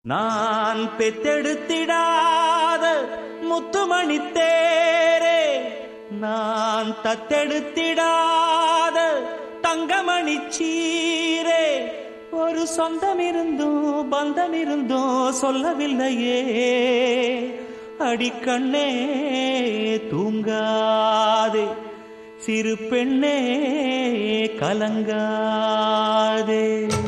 நான் பெத்தெடுத்திடாத முத்துமணி தேரே நான் தத்தெடுத்திடாத தங்கமணி சீரே ஒரு சொந்தம் இருந்தும் பந்தம் இருந்தும் சொல்லவில்லையே அடிக்கண்ணே தூங்காதே சிறு பெண்ணே கலங்காதே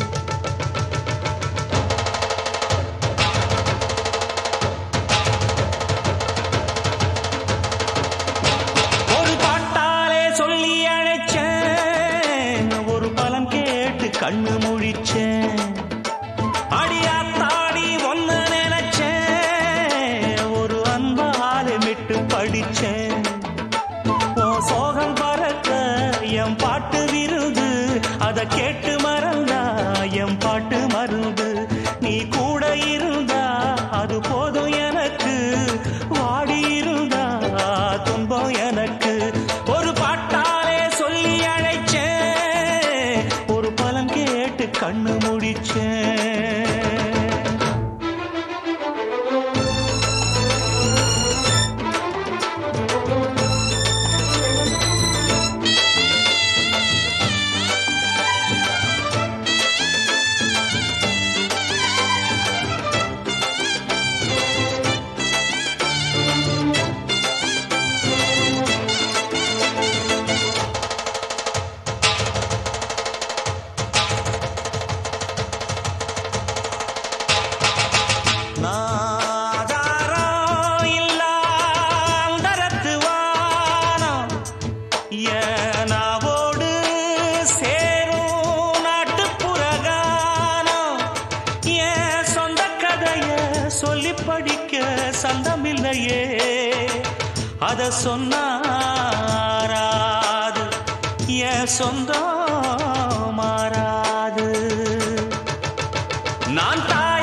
ஒரு பாட்டாலே சொல்லி அழைச்சேன் ஒரு பலம் கேட்டு கண்ணு முழிச்சேன் அடியாத்தாடி ஒன்னு நினைச்சேன் ஒரு அன்பாலே விட்டு படிச்சேன் உன் சோகம் பறக்க என் பாட்டு விருது அத கேட்டு மறந்தா என் பாட்டு மருந்து நீ கூட இருந்தா அது போதும் எனக்கு வாடி இருந்தா துன்பம் எனக்கு ஒரு பாட்டாலே சொல்லி அழைச்சேன் ஒரு பலன் கேட்டு கண்ணு முடிச்சேன் நாதாரம் இல்லா அந்தரத்து வானம் ஏனாவோடு சேரும் நாட்டுப்புற கானம் என் சொந்த கதைய சொல்லி படிக்க சந்தமில்லையே அத சொன்னாராது என் சொந்தம் மாறாது நான் தாய்